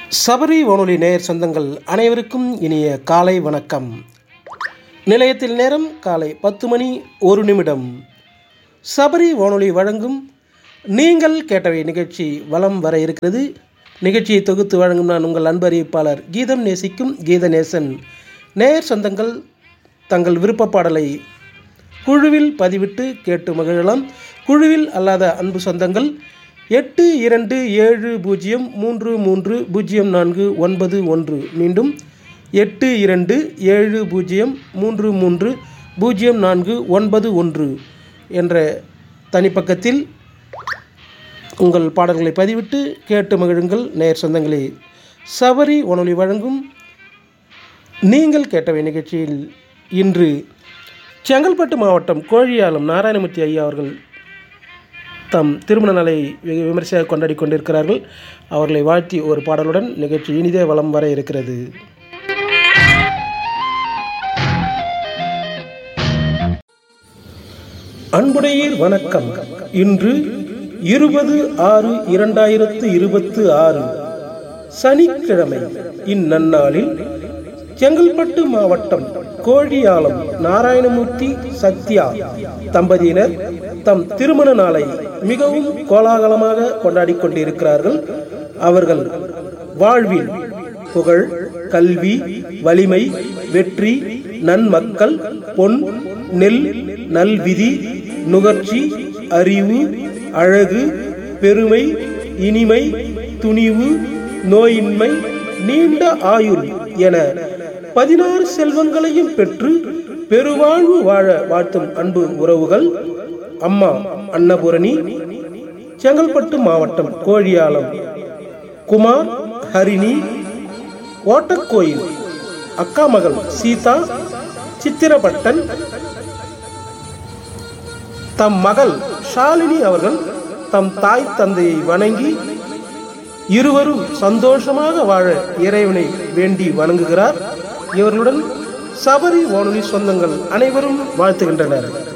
சபரி வானொலி நேயர் சொந்தங்கள் அனைவருக்கும் இனிய காலை வணக்கம் நிலையத்தில் நேரம் காலை பத்து மணி ஒரு நிமிடம் சபரி வானொலி வழங்கும் நீங்கள் கேட்டவை நிகழ்ச்சி வலம் வர இருக்கிறது நிகழ்ச்சியை தொகுத்து வழங்கும் நான் உங்கள் அன்பு அறிவிப்பாளர் கீதம் நேசிக்கும் கீதநேசன் நேயர் சொந்தங்கள் தங்கள் விருப்ப பாடலை குழுவில் பதிவிட்டு கேட்டு மகிழலாம் குழுவில் அல்லாத அன்பு சொந்தங்கள் எட்டு இரண்டு ஏழு பூஜ்ஜியம் மூன்று மூன்று பூஜ்ஜியம் நான்கு ஒன்பது ஒன்று மீண்டும் எட்டு இரண்டு ஏழு பூஜ்ஜியம் மூன்று மூன்று பூஜ்ஜியம் நான்கு ஒன்பது ஒன்று என்ற தனிப்பக்கத்தில் உங்கள் பாடல்களை பதிவிட்டு கேட்டு மகிழுங்கள் நேயர் சொந்தங்களே சபரி வானொலி வழங்கும் நீங்கள் கேட்டவை நிகழ்ச்சியில் இன்று செங்கல்பட்டு மாவட்டம் கோழியாலம் நாராயணமூர்த்தி ஐயா அவர்கள் தம் திருமண நாளை வெகு விமர்சையாக கொண்டாடி கொண்டிருக்கிறார்கள் அவர்களை வாழ்த்தி ஒரு பாடலுடன் நிகழ்ச்சி இனிதே வலம் வர இருக்கிறது அன்புடையீர் வணக்கம் இன்று இருபது ஆறு இரண்டாயிரத்து இருபத்து ஆறு சனிக்கிழமை இந்நன்னாளில் செங்கல்பட்டு மாவட்டம் கோழியாலம் நாராயணமூர்த்தி சத்யா தம்பதியினர் தம் திருமண நாளை மிகவும் கோலாகலமாக கொண்டாடி கொண்டிருக்கிறார்கள் அவர்கள் வாழ்வில் புகழ் கல்வி வலிமை வெற்றி நன்மக்கள் பொன் நெல் நல்விதி நுகர்ச்சி அறிவு அழகு பெருமை இனிமை துணிவு நோயின்மை நீண்ட ஆயுள் என பதினாறு செல்வங்களையும் பெற்று பெருவாழ்வு வாழ வாழ்த்தும் அன்பு உறவுகள் அம்மா அன்னபூரணி செங்கல்பட்டு மாவட்டம் கோழியாலம் குமார் ஹரிணி ஓட்டக்கோயில் அக்கா மகள் சீதா சித்திரப்பட்டன் தம் மகள் ஷாலினி அவர்கள் தம் தாய் தந்தையை வணங்கி இருவரும் சந்தோஷமாக வாழ இறைவனை வேண்டி வணங்குகிறார் இவர்களுடன் சபரி வானொலி சொந்தங்கள் அனைவரும் வாழ்த்துகின்றனர்